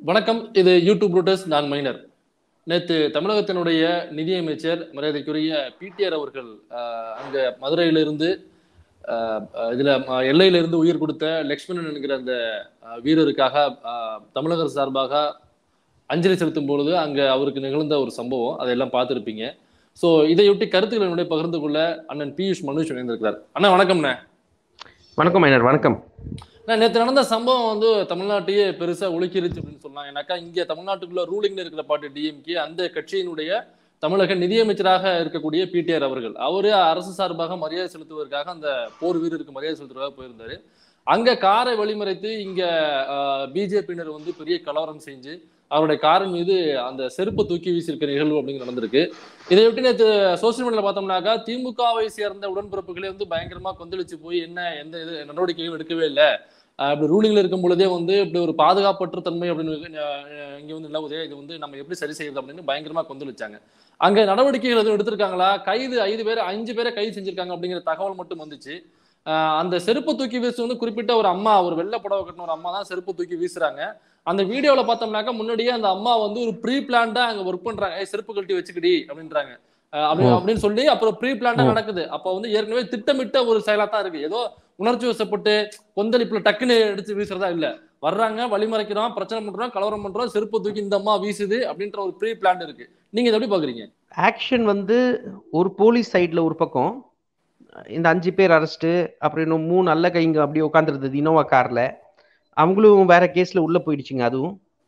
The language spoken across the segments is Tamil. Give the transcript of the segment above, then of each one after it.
வணக்கம் இது யூடியூப் ரூட்டர்ஸ் நான் மைனர் நேற்று தமிழகத்தினுடைய நிதியமைச்சர் மரியாதைக்குரிய பிடிஆர் அவர்கள் ஆஹ், அங்க மதுரையிலிருந்து ஆஹ், இதுல ம- எல்லையிலிருந்து உயிர் கொடுத்த லக்ஷ்மணன் என்கிற அந்த ஆஹ், வீரருக்காக ஆஹ், தமிழக அரசு சார்பாக அஞ்சலி செலுத்தும் பொழுது அங்க அவருக்கு நிகழ்ந்த ஒரு சம்பவம் அதையெல்லாம் பார்த்திருப்பீங்க சோ இதையொட்டி கருத்துக்களை என்னுடைய பகிர்ந்து கொள்ள அண்ணன் பியூஷ் மனுஷ் இணைந்திருக்கிறார் அண்ணா வணக்கம்ண்ணே வணக்கம் மைனர் வணக்கம் நான் நேற்று நடந்த சம்பவம் வந்து தமிழ்நாட்டையே பெருசா உலுக்கிருச்சு அப்படின்னு சொல்லலாம் ஏன்னாக்கா இங்க தமிழ்நாட்டுக்குள்ள ரூலிங்ல இருக்கிற பார்ட்டி டிஎம்கே அந்த கட்சியினுடைய தமிழக நிதியமைச்சராக இருக்கக்கூடிய பிடிஆர் அவர்கள் அவரு அரசு சார்பாக மரியாதை செலுத்துவதற்காக அந்த போர் வீரருக்கு மரியாதை செலுத்துவதற்காக போயிருந்தாரு அங்க காரை வழிமறைத்து இங்க பிஜேபியினர் வந்து பெரிய கலவரம் செஞ்சு அவருடைய கார் மீது அந்த செருப்பை தூக்கி வீசியிருக்க நிகழ்வு அப்படிங்கிறது நடந்திருக்கு இதையொட்டி நேற்று சோசியல் மீடியால பார்த்தோம்னாக்கா திமுகவை சேர்ந்த உடன்பிறப்புகளே வந்து பயங்கரமா கொந்தளிச்சு போய் என்ன எந்த இது நடவடிக்கையும் எடுக்கவே இல்லை ஆஹ் இப்படி ரூலிங்ல இருக்கும் பொழுதே வந்து இப்படி ஒரு பாதுகாப்பற்ற தன்மை அப்படின்னு அஹ் இங்க வந்து நிலவுதே இது வந்து நம்ம எப்படி சரி செய்யறது அப்படின்னு பயங்கரமா கொந்தளிச்சாங்க அங்க நடவடிக்கைகள் எதுவும் எடுத்திருக்காங்களா கைது ஐந்து பேர் அஞ்சு பேரை கைது செஞ்சிருக்காங்க அப்படிங்கிற தகவல் மட்டும் வந்துச்சு ஆஹ் அந்த செருப்பு தூக்கி வீசு வந்து குறிப்பிட்ட ஒரு அம்மா ஒரு வெள்ளை புடவை கட்டின ஒரு அம்மா தான் செருப்பு தூக்கி வீசுறாங்க அந்த வீடியோல பார்த்தோம்னாக்கா முன்னாடியே அந்த அம்மா வந்து ஒரு ப்ரீ பிளான்டா அங்க ஒர்க் பண்றாங்க ஏய் செருப்பு கழட்டி வச்சுக்கிடி அப்படின்றாங்க அஹ் அப்படி ஓ. அப்படின்னு சொல்லி அப்புறம் ப்ரீ பிளான்டா ஓ. நடக்குது அப்ப வந்து ஏற்கனவே திட்டமிட்ட ஒரு செயலா தான் இருக்கு ஏதோ உணர்ச்சி வசப்பட்டு கொந்தளிப்புல டக்குன்னு எடுத்து வீசுறதா இல்ல வர்றாங்க வழிமறைக்கிறோம் பிரச்சனை பண்றோம் கலவரம் பண்றோம் செருப்பு தூக்கி இந்த அம்மா வீசுது அப்படின்ற ஒரு ப்ரீ பிளான் இருக்கு நீங்க இதை எப்படி பாக்குறீங்க ஆக்ஷன் வந்து ஒரு போலீஸ் சைடில் ஒரு பக்கம் இந்த அஞ்சு பேர் அரெஸ்ட்டு அப்புறம் இன்னும் மூணு நல்ல கைங்க அப்படியே உட்காந்துருந்தது இனோவா காரில் அவங்களும் வேற கேஸில் உள்ளே போயிடுச்சுங்க அதுவும்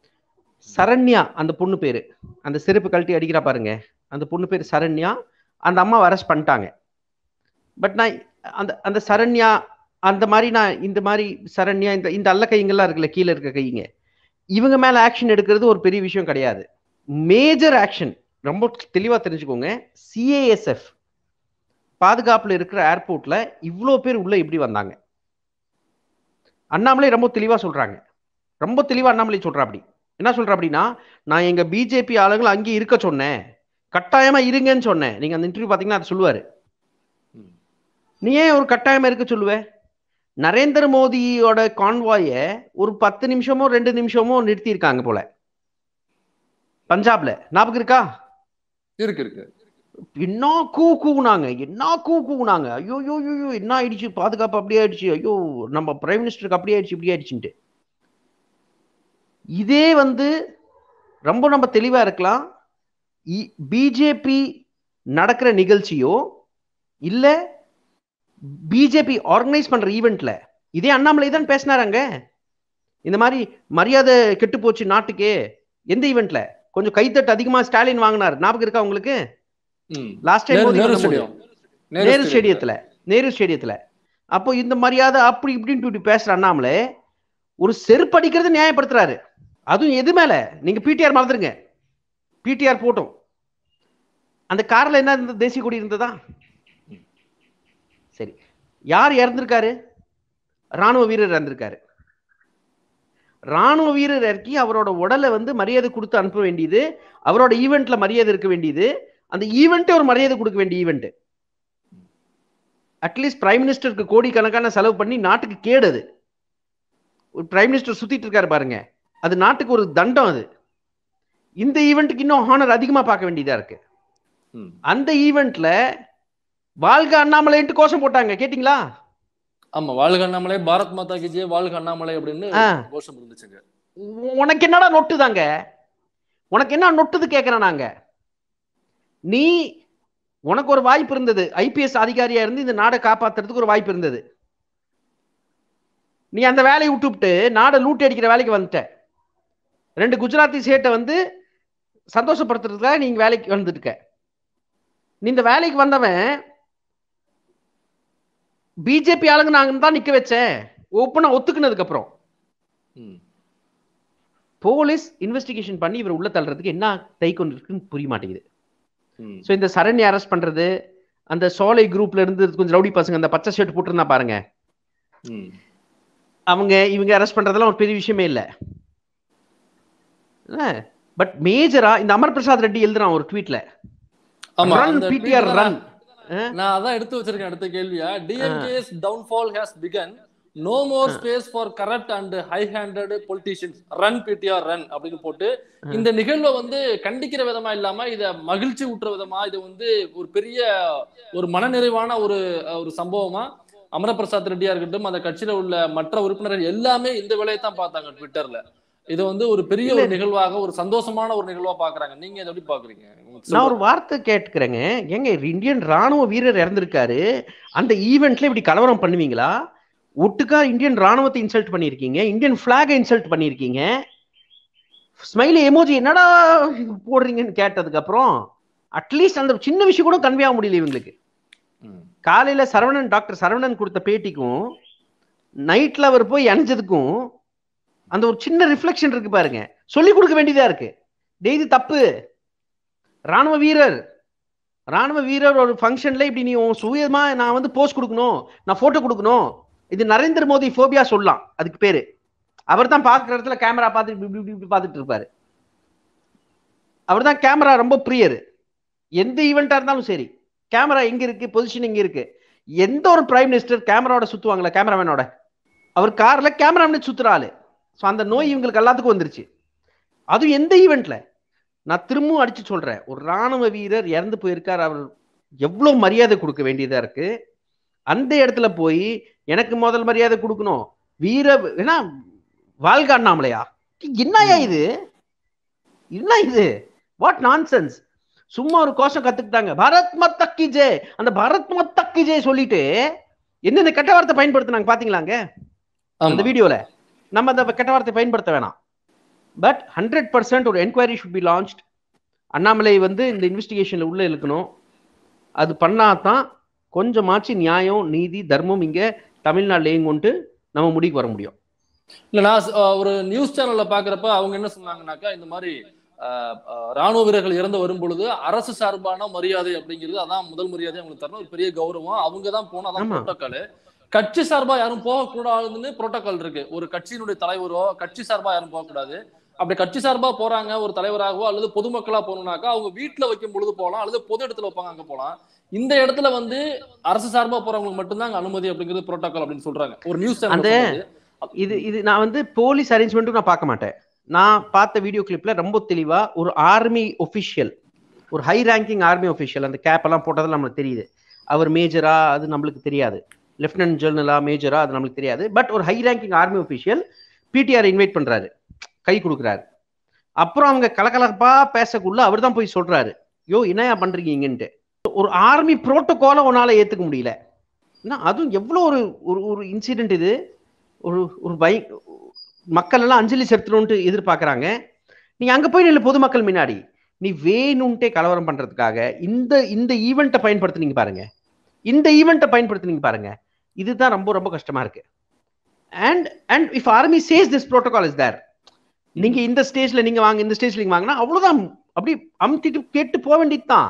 சரண்யா அந்த பொண்ணு பேர் அந்த செருப்பு கழட்டி அடிக்கிறா பாருங்க அந்த பொண்ணு பேர் சரண்யா அந்த அம்மாவை அரெஸ்ட் பண்ணிட்டாங்க பட் நான் அந்த அந்த சரண்யா அந்த மாதிரி நான் இந்த மாதிரி சரண்யா இந்த இந்த அல்ல கைங்கெல்லாம் இருக்குல்ல கீழே இருக்க கைங்க இவங்க மேலே ஆக்ஷன் எடுக்கிறது ஒரு பெரிய விஷயம் கிடையாது மேஜர் ஆக்ஷன் ரொம்ப தெளிவா தெரிஞ்சுக்கோங்க சிஏஎஸ்எஃப் பாதுகாப்புல இருக்கிற ஏர்போர்ட்ல இவ்வளோ பேர் உள்ள எப்படி வந்தாங்க அண்ணாமலை ரொம்ப தெளிவா சொல்றாங்க ரொம்ப தெளிவா அண்ணாமலை சொல்றா அப்படி என்ன சொல்றா அப்படின்னா நான் எங்க பிஜேபி ஆளுங்களை அங்கேயே இருக்க சொன்னேன் கட்டாயமா இருங்கன்னு சொன்னேன் நீங்க அந்த இன்டர்வியூ பாத்தீங்கன்னா அதை சொல்லுவாரு ம். நீ ஏன் ஒரு கட்டாயமா இருக்க சொல்லுவ நரேந்திர மோடியோட கான்வாய ஒரு பத்து நிமிஷமோ ரெண்டு நிமிஷமோ நிறுத்தியிருக்காங்க போல பஞ்சாப்ல ஞாபகம் இருக்கா இருக்கு இருக்கு என்ன கூ கூவுனாங்க என்ன கூ கூவுனாங்க ஐயோ ஐயோ ஐயோ, ஐயோ என்ன ஆயிடுச்சு பாதுகாப்பு அப்படியே ஆயிடுச்சு ஐயோ நம்ம பிரைம் மினிஸ்டருக்கு அப்படியே ஆயிடுச்சு இப்படி ஆயிடுச்சுன்ட்டு இதே வந்து ரொம்ப நம்ம தெளிவா இருக்கலாம் பிஜேபி நடக்கிற நிகழ்ச்சியோ இல்ல பிஜேபி ஆர்கனைஸ் பண்ற ஈவெண்ட்ல இதே அண்ணாமலை தான் பேசினாராங்க இந்த மாதிரி மரியாதை கெட்டு போச்சு நாட்டுக்கே எந்த ஈவெண்ட்ல கொஞ்சம் கைத்தட்டு அதிகமா ஸ்டாலின் வாங்கினார் ஞாபகம் இருக்கா உங்களுக்கு ம். Last Nehru- time Nehru stadium Nehru ஸ்டேடியத்துல நேரு ஸ்டேடியத்துல அப்போ இந்த மரியாதை அப்படி இப்படின்னு இப்படி பேசுற அண்ணாமலே ஒரு செருப்பு அடிக்கிறத நியாயப்படுத்துறாரு அதுவும் எது மேல நீங்க பிடிஆர் மறந்துருங்க பிடிஆர் போட்டோம் அந்த கார்ல என்ன இருந்தது தேசிய கொடி இருந்ததா சரி யார் இறந்திருக்காரு ராணுவ வீரர் இறந்திருக்காரு ராணுவ வீரர் இறக்கி அவரோட உடலை வந்து மரியாதை கொடுத்து அனுப்ப வேண்டியது அவரோட ஈவெண்ட்ல மரியாதை இருக்க வேண்டியது அந்த ஈவெண்ட்டே ஒரு மரியாதை கொடுக்க வேண்டிய ஈவெண்ட் அட்லீஸ்ட் பிரைம் மினிஸ்டருக்கு கோடிக்கணக்கான செலவு பண்ணி நாட்டுக்கு கேடு அது ஒரு பிரைம் மினிஸ்டர் சுத்திட்டு இருக்காரு பாருங்க அது நாட்டுக்கு ஒரு தண்டம் அது இந்த ஈவெண்ட்டுக்கு இன்னும் ஹானர் அதிகமா பார்க்க வேண்டியதா இருக்கு ம். அந்த ஈவெண்ட்ல வாழ்க அண்ணாமலைன்ட்டு கோஷம் போட்டாங்க கேட்டிங்களா ஆமா வாழ்க அண்ணாமலை பாரத் மாதா கி ஜெய் வாழ்க அண்ணாமலை அப்படின்னு ஆ. கோஷம் இருந்துச்சுங்க உனக்கு என்னடா நொட்டுதாங்க உனக்கு என்ன நொட்டுது கேட்கிறேன் நாங்க நீ உனக்கு ஒரு வாய்ப்பு இருந்தது ஐபிஎஸ் அதிகாரியா இருந்து இந்த நாடை காப்பாத்துறதுக்கு ஒரு வாய்ப்பு இருந்தது நீ அந்த வேலையை விட்டுவிட்டு நாடை லூட்டி அடிக்கிற வேலைக்கு வந்துட்ட ரெண்டு குஜராத்தி சேட்டை வந்து சந்தோஷப்படுத்துறதுக்காக நீங்க வேலைக்கு வந்துருக்க நீ இந்த வேலைக்கு வந்தவன் பிஜேபி ஆளுங்க நாங்க தான் நிக்க வச்சேன் ஓப்பனா ஒத்துக்குனதுக்கு அப்புறம் ம். போலீஸ் இன்வெஸ்டிகேஷன் பண்ணி இவர் உள்ள தள்ளுறதுக்கு என்ன தை கொண்டு இருக்குன்னு புரிய மாட்டேங்குது ம். ஸோ இந்த சரண்யை அரெஸ்ட் பண்றது அந்த சோலை குரூப்ல இருந்து கொஞ்சம் ரவுடி பசங்க அந்த பச்சை ஷர்ட் போட்டிருந்தா பாருங்க ம். அவங்க இவங்க அரெஸ்ட் பண்றதெல்லாம் ஒரு பெரிய விஷயமே இல்லை பட் மேஜரா இந்த அமர் பிரசாத் ரெட்டி எழுதுறான் ஒரு ட்வீட்ல ஆமா ரன் அந்த பிடிஆர் tweet ரன் நான் நான் அதான் எடுத்து வச்சிருக்கேன் அடுத்த கேள்வியா DMK's downfall has begun no more space for corrupt and high handed politicians run PTR run அப்படின்னு போட்டு இந்த நிகழ்வை வந்து கண்டிக்கிற விதமா இல்லாம இத மகிழ்ச்சி ஊட்டுற விதமா இது வந்து ஒரு பெரிய ஒரு மனநிறைவான ஒரு ஒரு சம்பவமா அமரபிரசாத் ரெட்டியா இருக்கட்டும் அந்த கட்சியில உள்ள மற்ற உறுப்பினர்கள் எல்லாமே இந்த வேலையை தான் பார்த்தாங்க ட்விட்டர்ல இது வந்து ஒரு பெரிய ஒரு நிகழ்வாக ஒரு சந்தோஷமான ஒரு நிகழ்வா பாக்குறாங்க நீங்க இதை எப்படி பாக்குறீங்க நான் ஒரு வார்த்தை கேட்டுக்கிறேங்க ஏங்க இந்தியன் ராணுவ வீரர் இறந்திருக்காரு அந்த ஈவெண்ட்ல இப்படி கலவரம் பண்ணுவீங்களா ஒட்டுக்கா இந்தியன் ராணுவத்தை இன்சல்ட் பண்ணிருக்கீங்க இந்தியன் பிளாக இன்சல்ட் பண்ணிருக்கீங்க ஸ்மைலி எமோஜி என்னடா போடுறீங்கன்னு கேட்டதுக்கு அப்புறம் அட்லீஸ்ட் அந்த சின்ன விஷயம் கூட கன்வே ஆக முடியல இவங்களுக்கு காலையில சரவணன் டாக்டர் சரவணன் கொடுத்த பேட்டிக்கும் நைட்ல அவர் போய் இணைஞ்சதுக்கும் அந்த ஒரு சின்ன ரிஃப்ளெக்ஷன் இருக்கு பாருங்க சொல்லி கொடுக்க வேண்டியதா இருக்கு டெய்லி தப்பு ராணுவ வீரர் ராணுவ வீரர் ஒரு ஃபங்க்ஷன்ல இப்படி நீ உன் சுயமா நான் வந்து போஸ்ட் கொடுக்கணும் நான் போட்டோ கொடுக்கணும் இது நரேந்திர மோடி ஃபோபியா சொல்லலாம் அதுக்கு பேரு அவர் தான் பார்க்குற இடத்துல கேமரா பார்த்துட்டு இப்படி இப்படி இப்படி பார்த்துட்டு இருப்பாரு அவர் தான் கேமரா ரொம்ப பிரியர் எந்த ஈவெண்ட்டா இருந்தாலும் சரி கேமரா எங்க இருக்கு பொசிஷன் எங்க இருக்கு எந்த ஒரு பிரைம் மினிஸ்டர் கேமராவோட சுத்துவாங்களா கேமராமேனோட அவர் கார்ல கேமராமேன் சுத்துற ஆளு ஸோ அந்த நோய் இவங்களுக்கு எல்லாத்துக்கும் வந்துருச்சு அதுவும் எந்த ஈவெண்ட்ல நான் திரும்பவும் அடிச்சு சொல்றேன் ஒரு ராணுவ வீரர் இறந்து போயிருக்கார் அவர் எவ்வளவு மரியாதை கொடுக்க வேண்டியதா இருக்கு அந்த இடத்துல போய் எனக்கு முதல் மரியாதை கொடுக்கணும் வீர ஏன்னா வாழ்க அண்ணாமலையா என்னயா இது என்ன இது வாட் நான்சென்ஸ் சும்மா ஒரு கோஷம் கத்துக்கிட்டாங்க பாரத் மத்தக்கி ஜே அந்த பாரத் மத்தக்கி ஜே சொல்லிட்டு என்னென்ன கெட்ட வார்த்தை பயன்படுத்தினாங்க பாத்தீங்களாங்க அந்த வீடியோல நம்ம அந்த கெட்ட வார்த்தை பயன்படுத்த வேணாம் பட் ஹண்ட்ரட் பர்சன்ட் ஒரு enquiry should be launched Annamalai வந்து இந்த இன்வெஸ்டிகேஷன்ல உள்ள இழுக்கணும் அது பண்ணாதான் கொஞ்சமாச்சு நியாயம் நீதி தர்மம் இங்க தமிழ்நாட்டில் இயங்குன்ட்டு நம்ம முடிவுக்கு வர முடியும் இல்ல நான் ஒரு நியூஸ் சேனல்ல பாக்குறப்ப அவங்க என்ன சொன்னாங்கன்னாக்கா இந்த மாதிரி ராணுவ வீரர்கள் இறந்து வரும் பொழுது அரசு சார்பான மரியாதை அப்படிங்கிறது அதான் முதல் மரியாதை அவங்களுக்கு தரணும் ஒரு பெரிய கௌரவம் அவங்க தான் போனா அதான் புரோட்டோக்கால் கட்சி சார்பா யாரும் போகக்கூடாதுன்னு புரோட்டோகால் இருக்கு ஒரு கட்சியினுடைய தலைவரோ கட்சி சார்பா யாரும் போகக்கூடாது அப்படி கட்சி சார்பா போறாங்க ஒரு தலைவராகவோ அல்லது பொதுமக்களா போகணும்னாக்கா அவங்க வீட்டுல வைக்கும் பொழுது போகலாம் அல்லது பொது இடத்துல வைப்பாங்க அங்க போகலாம் இந்த இடத்துல வந்து அரசு சார்பா போறவங்களுக்கு மட்டும்தான் அங்க அனுமதி அப்படிங்கிறது புரோட்டோகால் அப்படின்னு சொல்றாங்க ஒரு நியூஸ் அந்த இது இது நான் வந்து போலீஸ் அரேஞ்ச்மெண்ட்டும் நான் பார்க்க மாட்டேன் நான் பார்த்த வீடியோ கிளிப்ல ரொம்ப தெளிவா ஒரு ஆர்மி ஒபிஷியல் ஒரு ஹை ரேங்கிங் ஆர்மி ஒபிஷியல் அந்த கேப் எல்லாம் போட்டதில் நம்மளுக்கு தெரியுது அவர் மேஜரா அது நம்மளுக்கு தெரியாது லெப்டினன்ட் ஜெர்னலா மேஜரா அது நம்மளுக்கு தெரியாது பட் ஒரு high ranking army official PTR invite பண்றாரு கை கொடுக்குறாரு அப்புறம் அவங்க கலகலப்பா பேசக்குள்ள அவர் தான் போய் சொல்றாரு யோ என்னையா பண்றீங்கன்ட்டு ஒரு ஆர்மி புரோட்டோகாலை உன்னால ஏத்துக்க முடியல அதுவும் எவ்வளோ ஒரு ஒரு ஒரு இன்சிடென்ட் இது ஒரு ஒரு பை மக்கள் எல்லாம் அஞ்சலி செலுத்தணும்ட்டு எதிர்பார்க்கறாங்க நீ அங்க போய் நில்ல பொதுமக்கள் முன்னாடி நீ வேணும்ட்டே கலவரம் பண்றதுக்காக இந்த இந்த ஈவெண்ட்டை பயன்படுத்துனீங்க பாருங்க இந்த ஈவெண்ட்டை பயன்படுத்துனீங்க பாருங்க இதுதான் ரொம்ப ரொம்ப கஷ்டமா இருக்கு and and if army says this protocol is there நீங்க இந்த ஸ்டேஜ்ல நீங்க வாங்க இந்த ஸ்டேஜ்ல நீங்க வாங்கினா அவ்வளவுதான் அப்படி அமுத்திட்டு கேட்டு போக வேண்டியது தான்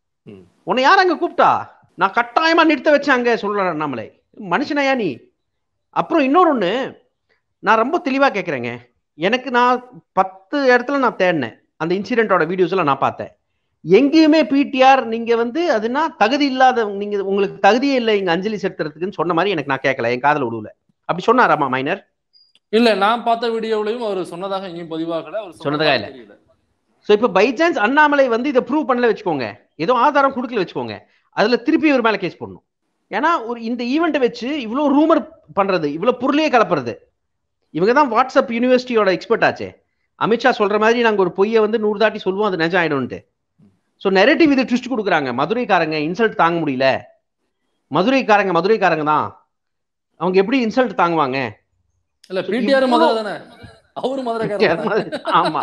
உன்னை யார் அங்க கூப்பிட்டா நான் கட்டாயமா நிறுத்த வச்சேன் அங்க சொல்றேன் நம்மளே மனுஷனையா நீ அப்புறம் இன்னொரு ஒண்ணு நான் ரொம்ப தெளிவா கேட்குறேங்க எனக்கு நான் பத்து இடத்துல நான் தேடினேன் அந்த இன்சிடென்ட்டோட வீடியோஸ் எல்லாம் நான் பார்த்தேன் எங்கேயுமே பிடிஆர் நீங்க வந்து அதுனா தகுதி இல்லாத நீங்க உங்களுக்கு தகுதியே இல்லை இங்க அஞ்சலி செலுத்துறதுக்குன்னு சொன்ன மாதிரி எனக்கு நான் கேட்கல என் காதல விடுவல அப்படி சொன்னாராமா மைனர் இல்ல நான் பார்த்த வீடியோவிலையும் அவர் சொன்னதாக எங்கேயும் பதிவாகல அவர் சொன்னதாக இல்ல ஸோ இப்போ பை சான்ஸ் அண்ணாமலை வந்து இதை ப்ரூவ் பண்ணல வச்சுக்கோங்க ஏதோ ஆதாரம் கொடுக்கல வச்சுக்கோங்க அதுல திருப்பி ஒரு மேல கேஸ் போடணும் ஏன்னா ஒரு இந்த ஈவெண்ட்டை வச்சு இவ்வளோ ரூமர் பண்றது இவ்வளோ பொருளையே கலப்புறது இவங்க தான் வாட்ஸ்அப் யூனிவர்சிட்டியோட எக்ஸ்பர்ட் ஆச்சே அமித்ஷா சொல்ற மாதிரி நாங்க ஒரு பொய்யை வந்து நூறு தாட்டி சொல்லுவோம் அது நிஜம் ஆயிடும்ட்டு ஸோ நெரட்டிவ் இது ட்விஸ்ட் கொடுக்குறாங்க மதுரைக்காரங்க இன்சல்ட் தாங்க முடியல மதுரைக்காரங்க மதுரைக்காரங்க தான் அவங்க எப்படி இன்சல்ட் தாங்குவாங்க இல்ல பிடிஆர் மதுரை தானே அவரு மதுரைக்காரர் ஆமா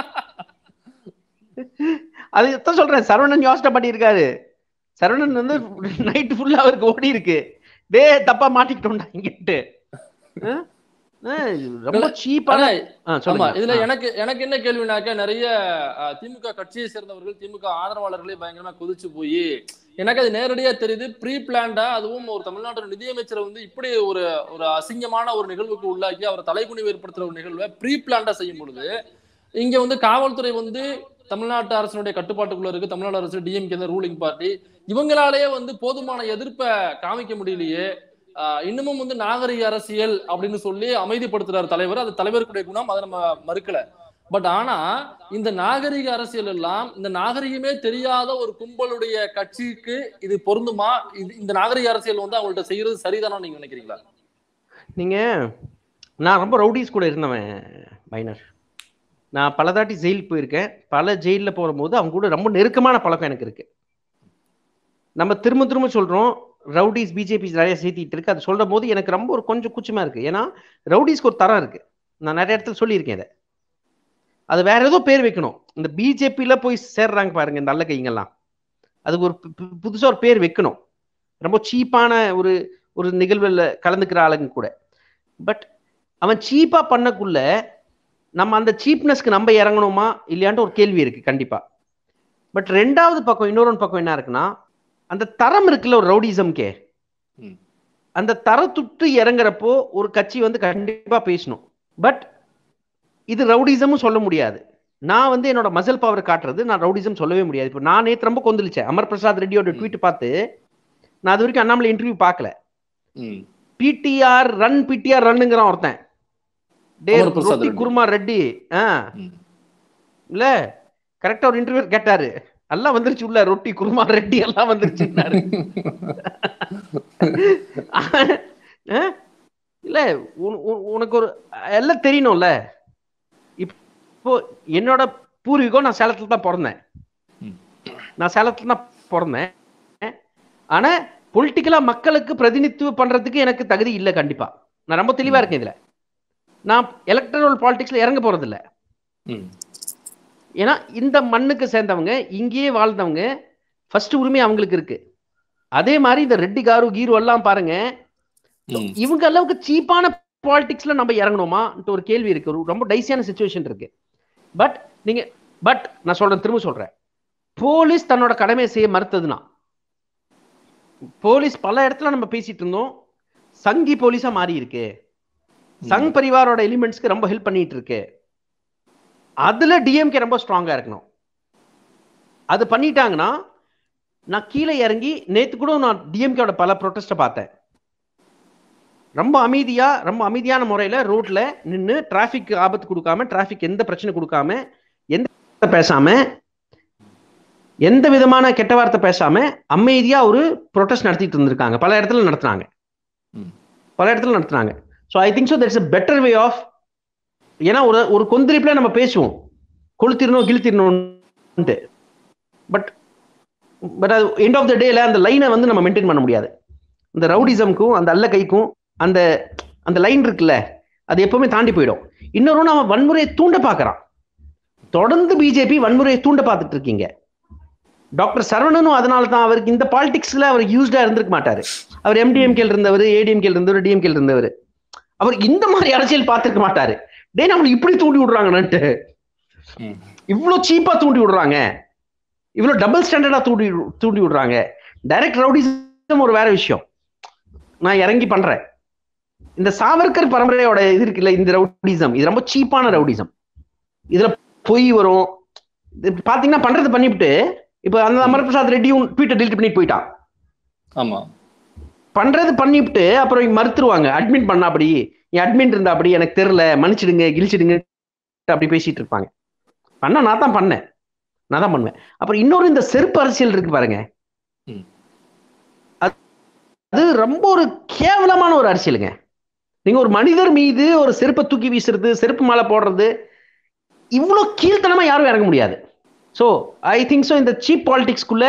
அது எத்தனை சொல்றேன் சரவணன் யோசனை பண்ணியிருக்காரு சரவணன் வந்து நைட் ஃபுல்லா அவருக்கு ஓடி இருக்கு டே தப்பா மாட்டிக்கிட்டோம்டா இங்கிட்டு ரொம்ப சீப்பான ஆமா இதுல எனக்கு எனக்கு என்ன கேள்வினாக்க நிறைய திமுக கட்சியை சேர்ந்தவர்கள் திமுக ஆதரவாளர்களே பயங்கரமா கொதிச்சு போய் எனக்கு அது நேரடியா தெரியுது ப்ரீ பிளான்டா அதுவும் ஒரு தமிழ்நாட்டோட நிதியமைச்சரை வந்து இப்படி ஒரு ஒரு அசிங்கமான ஒரு நிகழ்வுக்கு உள்ளாக்கி அவரை தலைக்குனிவு ஏற்படுத்துற ஒரு நிகழ்வை ப்ரீ பிளான்டா செய்யும் பொழுது இங்க வந்து காவல்துறை வந்து தமிழ்நாட்டு அரசனுடைய கட்டுப்பாட்டுக்குள்ள இருக்கு தமிழ்நாடு அரசு டிஎம்கே ரூலிங் பார்ட்டி இவங்களாலேயே வந்து போதுமான எதிர்ப்பை காமிக்க முடியலையே ஆஹ் இன்னமும் வந்து நாகரிக அரசியல் அப்படின்னு சொல்லி அமைதிப்படுத்துறாரு தலைவர் அது தலைவருக்குடைய குணம் அதை நம்ம மறுக்கல பட் ஆனா இந்த நாகரிக அரசியல் எல்லாம் இந்த நாகரிகமே தெரியாத ஒரு கும்பலுடைய கட்சிக்கு இது பொருந்துமா இது இந்த நாகரிக அரசியல் வந்து அவங்கள்ட்ட செய்யறது சரிதானா நீங்க நினைக்கிறீங்களா நீங்க நான் ரொம்ப ரவுடிஸ் கூட இருந்தவன் மைனர் நான் பல தாட்டி ஜெயிலுக்கு போயிருக்கேன் பல ஜெயிலில் போகும்போது அவங்க கூட ரொம்ப நெருக்கமான பழக்கம் எனக்கு இருக்கு நம்ம திரும்ப திரும்ப சொல்றோம் ரவுடிஸ் பிஜேபி நிறைய சேர்த்திட்டு இருக்கு அது சொல்ற போது எனக்கு ரொம்ப ஒரு கொஞ்சம் கூச்சமா இருக்கு ஏன்னா ரவுடிஸ்க்கு ஒரு தரம் இருக்கு நான் நிறைய இடத்துல சொல்லியிருக்கேன் இதை அது வேற ஏதோ பேர் வைக்கணும் இந்த பிஜேபியில போய் சேர்றாங்க பாருங்க இந்த நல்ல கைங்கெல்லாம் அதுக்கு ஒரு பு- பு- புதுசா ஒரு பேர் வைக்கணும் ரொம்ப சீப்பான ஒரு ஒரு நிகழ்வுல கலந்துக்கிற ஆளுங்க கூட பட் அவன் சீப்பா பண்ணக்குள்ள நம்ம அந்த சீப்னஸ்க்கு நம்ம இறங்கணுமா இல்லையான்ட்டு ஒரு கேள்வி இருக்கு கண்டிப்பா பட் ரெண்டாவது பக்கம் இன்னொரு பக்கம் என்ன இருக்குன்னா அந்த தரம் இருக்குல்ல ஒரு ரவுடிசம்கே ம். அந்த தரத்துட்டு இறங்குறப்போ ஒரு கட்சி வந்து கண்டிப்பா பேசணும் பட் இது ரவுடிசமும் சொல்ல முடியாது நான் வந்து என்னோட மசல் பவர் காட்டுறது நான் ரவுடிசம் சொல்லவே முடியாது இப்போ நான் நேற்று ரொம்ப கொந்தளிச்சேன் அமர் பிரசாத் ரெட்டியோட ட்வீட் பார்த்து நான் அது வரைக்கும் அண்ணாமலை இன்டர்வியூ பார்க்கல ம். பிடிஆர் ரன் பிடிஆர் ரன்னுங்கிறான் ஒருத்தன் டே அமர் பிரசாத் ரொட்டி ரெட்டி. குருமா ரெட்டி ஆ ம். இல்ல கரெக்டா ஒரு இன்டர்வியூ கேட்டாரு எல்லாம் வந்துருச்சு உள்ள ரொட்டி குருமா ரெட்டி எல்லாம் வந்துருச்சுன்னாரு ஆ? இல்ல உன- உன- உனக்கு ஒரு எல்லாம் தெரியணும்ல இப்போ என்னோட பூர்வீகம் நான் சேலத்துல தான் பிறந்தேன் ம். நான் சேலத்துல தான் பிறந்தேன் ஆனா பொலிட்டிக்கலா மக்களுக்கு பிரதிநிதித்துவம் பண்றதுக்கு எனக்கு தகுதி இல்லை கண்டிப்பா நான் ரொம்ப தெளிவா இருக்கேன் இதுல நான் எலக்ட்ரல் பாலிடிக்ஸ்ல இறங்க போறது இல்ல ம். ஏன்னா இந்த மண்ணுக்கு சேர்ந்தவங்க இங்கேயே வாழ்ந்தவங்க ஃபர்ஸ்ட் உரிமை அவங்களுக்கு இருக்கு அதே மாதிரி இந்த ரெட்டி காரு கீரு எல்லாம் பாருங்க ம். இவங்க அளவுக்கு சீப்பான பாலிடிக்ஸ்ல நம்ம இறங்கணுமான்ட்டு ஒரு கேள்வி இருக்கு ஒரு ரொம்ப டைசியான சுச்சுவேஷன் இருக்கு பட் நீங்க பட் நான் சொல்றேன் திரும்ப சொல்றேன் போலீஸ் தன்னோட கடமையை செய்ய மறுத்ததுன்னா போலீஸ் பல இடத்துல நம்ம பேசிட்டு இருந்தோம் சங்கி போலீஸா மாறி இருக்கு சங் பரிவாரோட எலிமெண்ட்ஸ்க்கு ரொம்ப ஹெல்ப் பண்ணிட்டு இருக்கு அதுல டிஎம்கே ரொம்ப ஸ்ட்ராங்கா இருக்கணும் அது பண்ணிட்டாங்கன்னா நான் கீழே இறங்கி நேத்து கூட நான் டிஎம்கேவோட பல ப்ரொட்டஸ்ட்டை பார்த்தேன் ரொம்ப அமைதியா ரொம்ப அமைதியான முறையில ரோட்ல நின்னு டிராஃபிக் ஆபத்து கொடுக்காம டிராஃபிக் எந்த பிரச்சனை கொடுக்காம எந்த பேசாம எந்த விதமான கெட்ட வார்த்தை பேசாம அமைதியா ஒரு ப்ரொட்டஸ்ட் நடத்திட்டு இருந்திருக்காங்க பல இடத்துல நடத்துனாங்க ம். பல இடத்துல நடத்துனாங்க so I think so that's a better way of ஏன்னா ஒரு ஒரு கொந்தளிப்புல நம்ம பேசுவோம் கொளுத்திரணும் கிழித்திரணும்ட்டு பட் பட் அது எண்ட் ஆஃப் த டேல அந்த லைனை வந்து நம்ம மெயின்டைன் பண்ண முடியாது இந்த ரவுடிசம்க்கும் அந்த அல்ல கைக்கும் அந்த அந்த லைன் இருக்குல்ல அது எப்பவுமே தாண்டி போயிடும் இன்னொரு அவன் வன்முறையை தூண்ட பார்க்கறான் தொடர்ந்து பிஜேபி வன்முறையை தூண்ட பார்த்துட்டு இருக்கீங்க டாக்டர் சரவணனும் அதனால தான் அவருக்கு இந்த பாலிடிக்ஸ்ல அவர் யூஸ்டா இருந்திருக்க மாட்டாரு அவர் எம்டிஎம்கேல இருந்தவர் ஏடிஎம்கேல இருந்தவர் டிஎம்கேல இருந்தவர் அவர் இந்த மாதிரி அரசியல் பார்த்திருக்க மாட்டாரு டேய் நம்மள இப்படி தூண்டி விடுறாங்கன்னுட்டு ம். இவ்வளவு சீப்பா தூண்டி விடுறாங்க இவ்வளவு டபுள் ஸ்டாண்டர்டா தூண்டி தூண்டி விடுறாங்க டைரக்ட் ரவுடிசம் ஒரு வேற விஷயம் நான் இறங்கி பண்றேன் இந்த சாவர்கர் பரம்பரையோட இது இருக்குல்ல இந்த ரவுடிசம் இது ரொம்ப சீப்பான ரவுடிசம் இதுல பொய் வரும் இது பாத்தீங்கன்னா பண்றது பண்ணிவிட்டு இப்ப அந்த அமர்பிரசாத் ரெட்டியும் ட்வீட்டை டெலிட் பண்ணிட்டு போயிட்டான் ஆமா பண்றது பண்ணிவிட்டு அப்புறம் இங்க மறுத்துருவாங்க அட்மிட் பண்ணா அப்படி என் அட்மிட் இருந்தா அப்படி எனக்கு தெரியல மன்னிச்சிடுங்க கிழிச்சிடுங்க அப்படி பேசிட்டு இருப்பாங்க பண்ண நான் தான் பண்ணேன் நான் தான் பண்ணுவேன் அப்புறம் இன்னொரு இந்த செருப்பு அரசியல் இருக்கு பாருங்க ம். அது- அது ரொம்ப ஒரு கேவலமான ஒரு அரசியலுங்க நீங்க ஒரு மனிதர் மீது ஒரு செருப்பை தூக்கி வீசுறது செருப்பு மாலை போடுறது இவ்வளோ கீழ்த்தனமா யாரும் இறங்க முடியாது ஸோ ஐ திங்க் ஸோ இந்த சீப் பாலிடிக்ஸ்க்குள்ள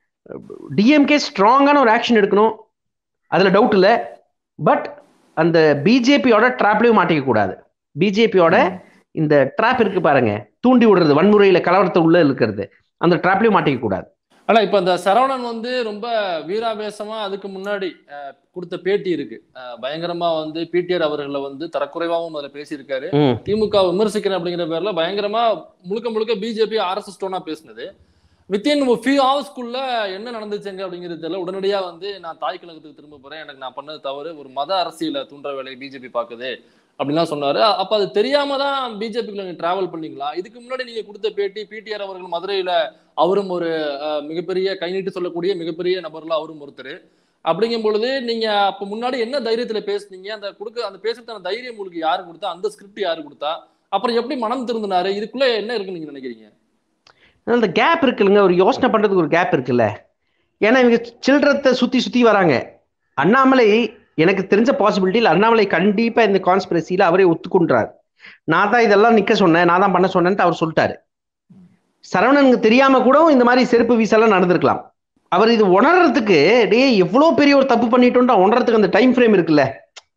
டிஎம்கே ஸ்ட்ராங்கான ஒரு ஆக்ஷன் எடுக்கணும் அதுல டவுட் இல்லை பட் அந்த பிஜேபியோட ட்ராப்லயும் மாட்டிக்க கூடாது பிஜேபியோட இந்த ட்ராப் இருக்கு பாருங்க தூண்டி விடுறது வன்முறையில கலவரத்தை உள்ள இருக்கிறது அந்த ட்ராப்லயும் மாட்டிக்க கூடாது ஆனா இப்ப இந்த சரவணன் வந்து ரொம்ப வீராவேசமா அதுக்கு முன்னாடி அஹ், கொடுத்த பேட்டி இருக்கு அஹ், பயங்கரமா வந்து பிடிஆர் அவர்களை வந்து தரக்குறைவாகவும் அதுல பேசியிருக்காரு ம் திமுக விமர்சிக்கிறேன் அப்படிங்கிற பேர்ல பயங்கரமா முழுக்க முழுக்க பிஜேபி ஆர்எஸ்எஸ் டோனா பேசினது வித்தின் ஃபியூ ஹவர்ஸ்க்குள்ள என்ன நடந்துச்சுங்க அப்படிங்கிறது தெரியல உடனடியா வந்து நான் தாய் கழகத்துக்கு திரும்ப போறேன் எனக்கு நான் பண்ணது தவறு ஒரு மத அரசியலை தூண்டுற வேலையை பிஜேபி பாக்குது அப்படின்லாம் சொன்னாரு அப்ப அது தெரியாம தான் பிஜேபிக்குள்ள நீங்க டிராவல் பண்ணீங்களா இதுக்கு முன்னாடி நீங்க கொடுத்த பேட்டி பிடிஆர் அவர்கள் மதுரையில அவரும் ஒரு அஹ், மிகப்பெரிய கை நீட்டு சொல்லக்கூடிய மிகப்பெரிய நபர்ல அவரும் ஒருத்தர் அப்படிங்கும் பொழுது நீங்க அப்ப முன்னாடி என்ன தைரியத்துல பேசுனீங்க அந்த கொடுக்க அந்த பேசுறதுக்கான தைரியம் உங்களுக்கு யாரு கொடுத்தா அந்த ஸ்கிரிப்ட் யாரு கொடுத்தா அப்புறம் எப்படி மனம் திருந்தினாரு இதுக்குள்ள என்ன இருக்குன்னு நீங்க நினைக்கிறீங்க அந்த கேப் இருக்குல்லங்க ஒரு யோசனை பண்றதுக்கு ஒரு கேப் இருக்குல்ல ஏன்னா இவங்க சில்றத்தை சுத்தி சுத்தி வராங்க அண்ணாமலை எனக்கு தெரிஞ்ச பாசிபிலிட்டியில் அண்ணாமலை கண்டிப்பா இந்த கான்ஸ்பிரசியில அவரே ஒத்துக்கொண்டார் நான் தான் இதெல்லாம் நிக்க சொன்னேன் நான் தான் பண்ண சொன்னேன்ட்டு அவர் சொல்லிட்டாரு சரவணனுக்கு தெரியாம கூட இந்த மாதிரி செருப்பு வீசெல்லாம் நடந்திருக்கலாம் அவர் இது உணர்றதுக்கு டேய் எவ்வளவு பெரிய ஒரு தப்பு பண்ணிட்டோம்டா உணர்றதுக்கு அந்த டைம் ஃப்ரேம் இருக்குல்ல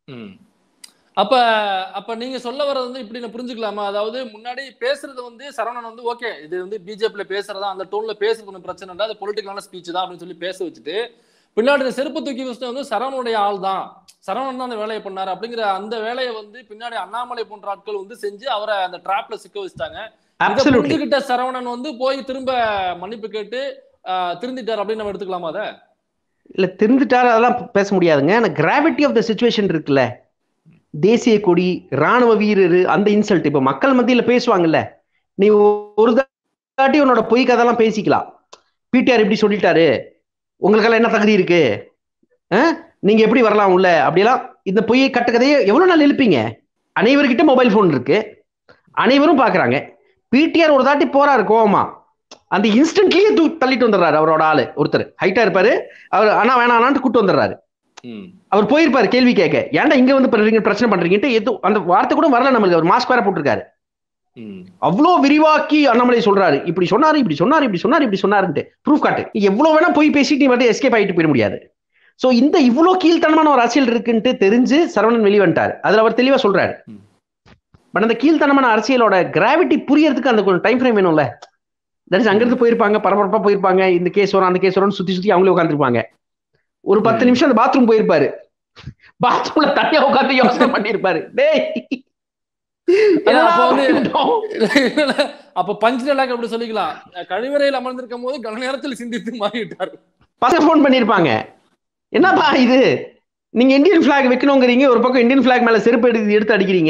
அப்ப அப்ப நீங்க சொல்ல வர்றது வந்து இப்படி நான் புரிஞ்சுக்கலாமா அதாவது முன்னாடி பேசுறது வந்து சரவணன் வந்து ஓகே இது வந்து பிஜேபியில பேசுறதா அந்த டோன்ல பேசுறது ஒன்றும் பிரச்சனை இல்லை அது பொலிட்டிக்கலான ஸ்பீச் தான் அப்படின்னு சொல்லி பேச வச்சுட்டு பின்னாடி இந்த செருப்பு தூக்கி வச்சுட்டு வந்து சரவணுடைய ஆள் தான் சரவணன் தான் அந்த வேலையை பண்ணாரு அப்படிங்கிற அந்த வேலையை வந்து பின்னாடி அண்ணாமலை போன்ற ஆட்கள் வந்து செஞ்சு அவரை அந்த டிராப்ல சிக்க வச்சுட்டாங்க இதை அப்சல்யூட்லி புரிஞ்சுக்கிட்ட சரவணன் வந்து போய் திரும்ப மன்னிப்பு கேட்டு ஆஹ், திருந்திட்டார் அப்படின்னு நம்ம எடுத்துக்கலாமா அதை இல்ல திருந்துட்டாரு அதெல்லாம் பேச முடியாதுங்க ஆனா கிராவிட்டி ஆஃப் த சுச்சுவேஷன் இருக்குல்ல தேசிய கொடி ராணுவ வீரர் அந்த இன்சல்ட் இப்ப மக்கள் மத்தியில பேசுவாங்கல்ல நீ ஒரு தாட்டி உன்னோட பொய் கதெல்லாம் பேசிக்கலாம் பிடிஆர் இப்படி சொல்லிட்டாரு உங்களுக்கெல்லாம் என்ன தகுதி இருக்கு ஆ? நீங்க எப்படி வரலாம் உள்ள அப்படியெல்லாம் இந்த பொய்யை கட்டுக்கதையை எவ்வளவு நாள் எழுப்பீங்க அனைவர்கிட்ட மொபைல் ஃபோன் இருக்கு அனைவரும் பாக்குறாங்க பிடிஆர் ஒரு தாட்டி போறாரு கோவமா அந்த இன்ஸ்டன்ட்லயே தூ தள்ளிட்டு வந்துடுறாரு அவரோட ஆளு ஒருத்தர் ஹைட்டா இருப்பாரு அவர் ஆனா வேணாம்னான்ட்டு கூட்டு வந்துடுறாரு அவர் போயிருப்பாரு கேள்வி கேட்க ஏன்டா இங்க வந்து பண்றீங்க பிரச்சனை பண்றீங்கன்ட்டு எது அந்த வார்த்தை கூட வரல நம்மளுக்கு அவர் மாஸ்க் வேற போட்டிருக்காரு அவ்வளோ விரிவாக்கி அண்ணாமலை சொல்றாரு இப்படி சொன்னாரு இப்படி சொன்னாரு இப்படி சொன்னாரு இப்படி சொன்னாருன்ட்டு ப்ரூஃப் காட்டு நீ எவ்வளவு வேணா போய் பேசிட்டு நீ வந்து எஸ்கேப் ஆயிட்டு போயிட முடியாது சோ இந்த இவ்வளோ கீழ்த்தனமான ஒரு அரசியல் இருக்குன்ட்டு தெரிஞ்சு சரவணன் வெளிவந்துட்டாரு அதுல அவர் தெளிவா சொல்றாரு ம். பட் அந்த கீழ்த்தனமான அரசியலோட கிராவிட்டி புரியறதுக்கு அந்த கொஞ்சம் டைம் ஃப்ரேம் வேணும்ல தட் இஸ் அங்கிருந்து போயிருப்பாங்க பரபரப்பா போயிருப்பாங்க இந்த கேஸ் வரும் அந்த கேஸ் வரும் சுத்தி சுத்தி அவங்களே உட்காந்துருப்பாங்க ஒரு பத்து ம். நிமிஷம் அந்த பாத்ரூம் போயிருப்பாரு பாத்ரூம்ல தனியா உட்காந்து யோசனை பண்ணிருப்பாரு டேய் ஆனா அப்ப வந்து- பண்ணிட்டோம்? அப்ப பஞ்ச் டைலாக் அப்படி சொல்லிக்கலாம் கழிவறையில் அமர்ந்திருக்கும் போது கன நேரத்தில் சிந்தித்து மாறிவிட்டார் பசங்க ஃபோன் பண்ணிருப்பாங்க என்னப்பா இது நீங்க இந்தியன் பிளாக் வைக்கணுங்கிறீங்க ஒரு பக்கம் இந்தியன் பிளாக் மேல செருப்பு எடுத்து எடுத்து அடிக்கிறீங்க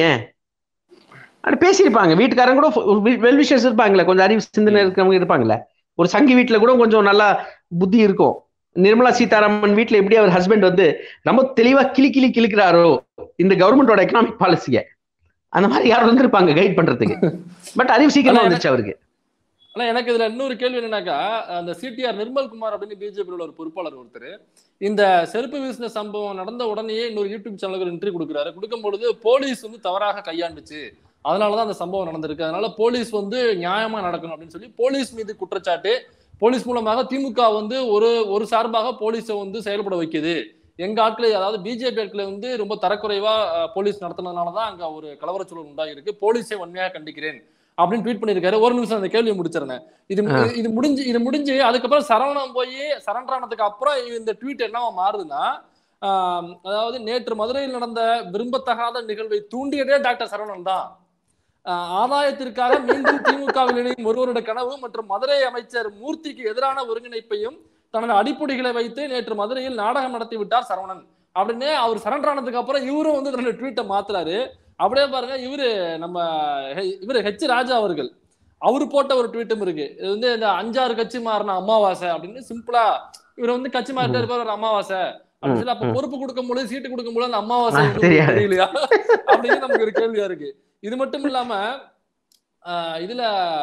அப்படி பேசியிருப்பாங்க வீட்டுக்காரங்க கூட வெல்விஷர்ஸ் இருப்பாங்களே கொஞ்சம் அறிவு சிந்தனை இருக்கிறவங்க இருப்பாங்களே ஒரு சங்கி வீட்டுல கூட கொஞ்சம் நல்லா புத்தி இருக்கும் நிர்மலா சீதாராமன் வீட்டுல எப்படி அவர் ஹஸ்பண்ட் வந்து ரொம்ப தெளிவா கிளி கிளி கிளிக்கிறாரோ இந்த கவர்மெண்டோட எக்கனாமிக் பாலிசிய அந்த மாதிரி யாரும் வந்திருப்பாங்க கைட் பண்றதுக்கு பட் அறிவு சீக்கிரமா ஆனா வந்துருச்சு அவருக்கு ஆனா எனக்கு இதுல இன்னொரு கேள்வி என்னன்னாக்கா அந்த சிடிஆர் நிர்மல்குமார் அப்படின்னு பிஜேபியோட ஒரு பொறுப்பாளர் ஒருத்தர் இந்த செருப்பு வீசின சம்பவம் நடந்த உடனேயே இன்னொரு யூடியூப் சேனலுக்கு இன்டர்வியூ கொடுக்குறாரு கொடுக்கும் பொழுது போலீஸ் வந்து தவறாக கையாண்டுச்சு அதனாலதான் அந்த சம்பவம் நடந்திருக்கு அதனால போலீஸ் வந்து நியாயமா நடக்கணும் அப்படின்னு சொல்லி போலீஸ் மீது குற்றச்சாட்டு போலீஸ் மூலமாக திமுக வந்து ஒரு ஒரு சார்பாக போலீஸை வந்து செயல்பட வைக்குது எங்க ஆட்களை அதாவது பிஜேபி ஆட்களை வந்து ரொம்ப தரக்குறைவா அஹ், போலீஸ் நடத்தினதுனாலதான் அங்க ஒரு கலவரச் சூழல் உண்டாகிருக்கு போலீஸை வன்மையாக கண்டிக்கிறேன் அப்படின்னு ட்வீட் பண்ணிருக்காரு ஒரு நிமிஷம் அந்த கேள்வியை முடிச்சிருந்தேன் இது ஆ. இது முடிஞ்சு இது முடிஞ்சு அதுக்கப்புறம் சரவணன் போய் சரண்டர் ஆனதுக்கு அப்புறம் இந்த ட்வீட் என்னவா மாறுதுன்னா ஆம், அதாவது நேற்று மதுரையில் நடந்த விரும்பத்தகாத நிகழ்வை தூண்டியதே டாக்டர் சரவணன் தான் ஆஹ், ஆதாயத்திற்காக மீண்டும் திமுகவில் இணையும் ஒருவருடைய கனவு மற்றும் மதுரை அமைச்சர் மூர்த்திக்கு எதிரான ஒருங்கிணைப்பையும் தனது அடிப்படைகளை வைத்து நேற்று மதுரையில் நாடகம் நடத்தி விட்டார் சரவணன் அப்படின்னு அவர் சரண்டர் ஆனதுக்கு அப்புறம் இவரும் வந்து தன்னுடைய ட்வீட்டை மாத்துறாரு அப்படியே பாருங்க இவரு நம்ம ஹெ- இவரு ஹெச் ராஜா அவர்கள் அவர் போட்ட ஒரு ட்வீட்டும் இருக்கு இது வந்து இந்த அஞ்சாறு கட்சி மாறின அமாவாசை அப்படின்னு சிம்பிளா இவர் வந்து கட்சி மாறிட்டே இருப்பார் ஒரு அமாவாசை அப்படின்னு சொல்லி அப்ப ம். பொறுப்பு கொடுக்கும் பொழுது சீட்டு கொடுக்கும் பொழுது அந்த அமாவாசை ஆ, வந்து தெரியாது. தெரியலையா அப்படின்னு நமக்கு ஒரு கேள்வியா இருக்கு இது மட்டும் இல்லாம ஆஹ் இதுல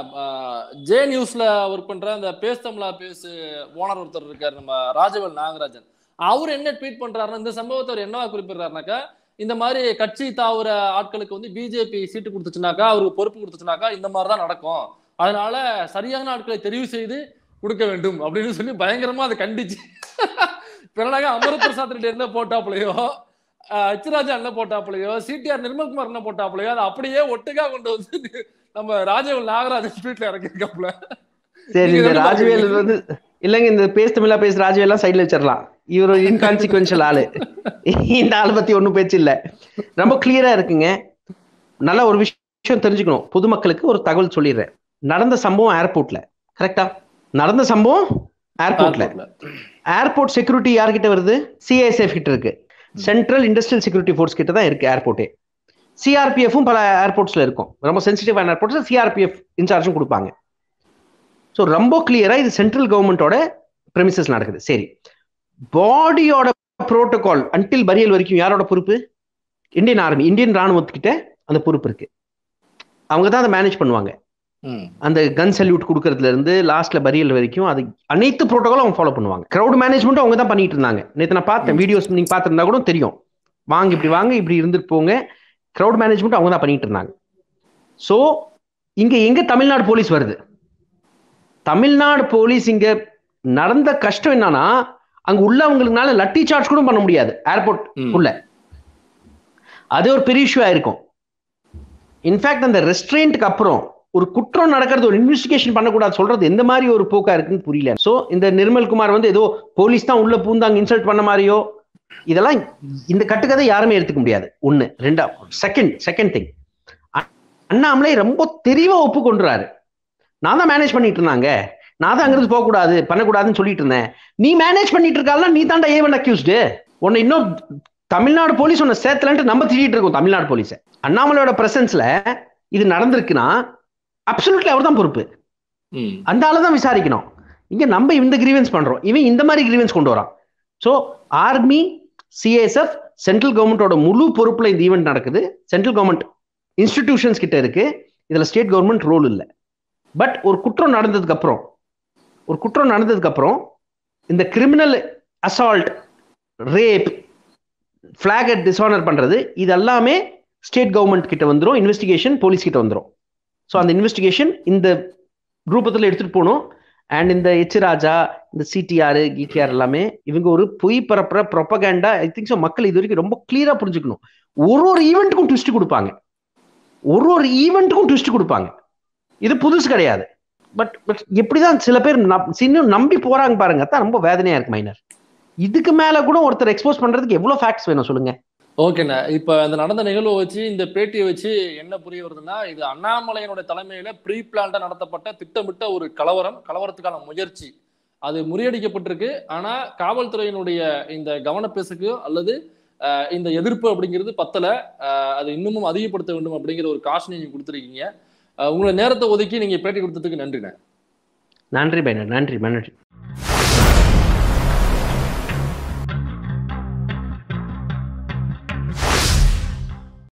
ஜே நியூஸ்ல ஒர்க் பண்ற அந்த பேஸ் தமிழா பேசு ஓனர் ஒருத்தர் இருக்காரு நம்ம ராஜவேல் நாகராஜன் அவர் என்ன ட்வீட் பண்றாருன்னா இந்த சம்பவத்தை அவர் என்னவா குறிப்பிடுறாருனாக்கா இந்த மாதிரி கட்சி தாவுற ஆட்களுக்கு வந்து பிஜேபி சீட்டு கொடுத்துச்சுனாக்கா அவருக்கு பொறுப்பு கொடுத்துச்சுனாக்கா இந்த மாதிரி தான் நடக்கும் அதனால சரியான ஆட்களை தெரிவு செய்து கொடுக்க வேண்டும் அப்படின்னு சொல்லி பயங்கரமா அதை கண்டிச்சு பிறனாக அமரபிரசாத் ரெட்டி என்ன போட்டாப்புலையோ அச்சுராஜா என்ன போட்டாப்புலையோ சிடிஆர் நிர்மல்குமார் என்ன போட்டாப்புலையோ அதை அப்படியே ஒட்டுக்கா கொண்டு வந்து நம்ம ராஜவேல் நாகராஜன் ட்வீட்ல இறக்கிருக்காப்புல சரி நீங்க இந்த என்ன ராஜவேல் பாக்குறீங்க? வந்து இல்லைங்க இந்த பேஸ் தமிழா பேச ராஜவேலாம் சைடுல வச்சிடலாம் இவர் ஒரு இன்கான்சிக்வன்ஷியல் ஆளு இந்த ஆளை பத்தி ஒண்ணும் பேச்சு இல்ல ரொம்ப கிளியரா இருக்குங்க நல்ல ஒரு விஷயம் தெரிஞ்சுக்கணும் பொதுமக்களுக்கு ஒரு தகவல் சொல்லிடுறேன் நடந்த சம்பவம் ஏர்போர்ட்ல கரெக்டா நடந்த சம்பவம் ஏர்போர்ட்ல ஏர்போர்ட் செக்யூரிட்டி யார்கிட்ட வருது சிஐஎஸ்எஃப் கிட்ட இருக்கு சென்ட்ரல் இண்டஸ்ட்ரியல் செக்யூரிட்டி ஃபோர்ஸ் கிட்ட தான் இருக்கு ஏர்போர்ட்டே சிஆர்பிஎஃப்பும் பல ஏர்போர்ட்ஸ்ல இருக்கும் ரொம்ப சென்சிட்டிவான ஏர்போர்ட்ஸ்ல சிஆர்பிஎஃப் இன்சார்ஜும் கொடுப்பாங்க ஸோ ரொம்ப கிளியரா இது சென்ட்ரல் கவர்மெண்டோட ப்ரெமிசஸ் நடக்குது சரி பாடியோட புரோட்டோகால் அன்டில் பரியல் வரைக்கும் யாரோட பொறுப்பு இந்தியன் ஆர்மி இந்தியன் ராணுவத்துக்கிட்ட அந்த பொறுப்பு இருக்கு அவங்க தான் அதை மேனேஜ் பண்ணுவாங்க ம் அந்த கன் சல்யூட் கொடுக்கறதுல இருந்து லாஸ்ட்ல பரியல் வரைக்கும் அது அனைத்து புரோட்டோகாலும் அவங்க ஃபாலோ பண்ணுவாங்க கிரௌட் மேனேஜ்மெண்ட்டும் அவங்க தான் பண்ணிட்டு இருந்தாங்க நேற்று நான் பார்த்தேன் வீடியோஸ் நீங்க பார்த்திருந்தா கூட தெரியும் வாங்க இப்படி வாங்க இப்படி இருந்துட்டு போங்க கிரௌட் மேனேஜ்மெண்ட் அவங்க தான் பண்ணிட்டு இருந்தாங்க ஸோ இங்க எங்க தமிழ்நாடு போலீஸ் வருது தமிழ்நாடு போலீஸ் இங்க நடந்த கஷ்டம் என்னன்னா அங்க உள்ளவங்களுக்குனால லட்டி சார்ஜ் கூட பண்ண முடியாது ஏர்போர்ட் ம். உள்ள அது ஒரு பெரிய இஷ்யூ ஆயிருக்கும் இன்ஃபேக்ட் அந்த ரெஸ்ட்ரெயின்ட்க்கு அப்புறம் ஒரு குற்றம் நடக்கிறது ஒரு இன்வெஸ்டிகேஷன் பண்ணக்கூடாது சொல்றது எந்த மாதிரி ஒரு போக்கா இருக்குன்னு புரியல சோ இந்த நிர்மல் குமார் வந்து ஏதோ போலீஸ் தான் உள்ள பூந்தாங்க இன்சல்ட் பண்ண மாதிரியோ இதெல்லாம் இந்த கட்டுக்கதை யாருமே எடுத்துக்க முடியாது ஒண்ணு ரெண்டா செகண்ட் செகண்ட் திங் அண்ணாமலை ரொம்ப தெளிவா ஒப்புக்கொண்டுறாரு நான் தான் மேனேஜ் பண்ணிட்டு இருந்தாங்க நான் தான் அங்கிருந்து போகக்கூடாது பண்ணக்கூடாதுன்னு சொல்லிட்டு இருந்தேன் நீ மேனேஜ் பண்ணிட்டு இருக்கால நீ தாண்டா ஏவன் அக்யூஸ்டு உன்னை இன்னும் தமிழ்நாடு போலீஸ் உன்னை சேர்த்தலன்ட்டு நம்ம திட்டிட்டு இருக்கோம் தமிழ்நாடு போலீஸ் அண்ணாமலையோட பிரசன்ஸ்ல இது நடந்திருக்குன்னா அப்சல்யூட்லி அவர் தான் பொறுப்பு ம் அந்த ஆளை தான் விசாரிக்கணும் இங்க நம்ம இந்த கிரீவன்ஸ் பண்றோம் இவன் இந்த மாதிரி கிரீவன்ஸ் கொண்டு வரான் ஸோ ஆர்மி சிஎஸ்எஃப் சென்ட்ரல் கவர்மெண்டோட முழு பொறுப்புல இந்த ஈவெண்ட் நடக்குது சென்ட்ரல் கவர்மெண்ட் இன்ஸ்டிடியூஷன்ஸ் கிட்ட இருக்கு இதுல ஸ்டேட் கவர்மெண்ட் ரோல் இல்லை பட் ஒரு குற்றம் நடந்ததுக்கு அப்புறம் ஒரு குற்றம் நடந்ததுக்கு அப்புறம் இந்த கிரிமினல் அசால்ட் ரேப் ஃபிளாகை டிஸ்ஆனர் பண்றது இது எல்லாமே ஸ்டேட் கவர்மெண்ட் கிட்ட வந்துரும் இன்வெஸ்டிகேஷன் போலீஸ் கிட்ட வந்துரும் ஸோ அந்த இன்வெஸ்டிகேஷன் இந்த ரூபத்தில் எடுத்துட்டு போகணும் அண்ட் இந்த எச் ராஜா இந்த சிடிஆர் கிடிஆர் எல்லாமே இவங்க ஒரு பொய் பரப்புற ப்ரொப்பகேண்டா ஐ திங்க் ஸோ மக்கள் இது வரைக்கும் ரொம்ப கிளியரா புரிஞ்சுக்கணும் ஒரு ஒரு ஈவெண்ட்டுக்கும் ட்விஸ்ட் கொடுப்பாங்க ஒரு ஒரு ஈவெண்ட்டுக்கும் ட்விஸ்ட் கொடுப்பாங்க இது புதுசு கிடையாது பட் பட் எப்படிதான் சில பேர் நம்- இன்னும் நம்பி போறாங்க பாருங்க அதான் ரொம்ப வேதனையா இருக்கு மைனர் இதுக்கு மேல கூட ஒருத்தர் எக்ஸ்போஸ் பண்றதுக்கு எவ்வளவு ஃபேக்ட்ஸ் வேணும் சொல்லுங்க ஓகேண்ணா இப்ப அந்த நடந்த நிகழ்வை வச்சு இந்த பேட்டியை வச்சு என்ன புரிய வருதுன்னா இது அண்ணாமலையனுடைய தலைமையில ப்ரீ பிளான்டா நடத்தப்பட்ட திட்டமிட்ட ஒரு கலவரம் கலவரத்துக்கான முயற்சி அது முறியடிக்கப்பட்டிருக்கு ஆனா காவல்துறையினுடைய இந்த கவனப்பேசுக்கு அல்லது அஹ், இந்த எதிர்ப்பு அப்படிங்கிறது பத்தல அஹ், அதை இன்னமும் அதிகப்படுத்த வேண்டும் அப்படிங்கிற ஒரு காசு நீங்க கொடுத்துருக்கீங்க அஹ், உங்களை நேரத்தை ஒதுக்கி நீங்க பேட்டி கொடுத்ததுக்கு நன்றிண்ணே நன்றி பைனர் நன்றி நன்றி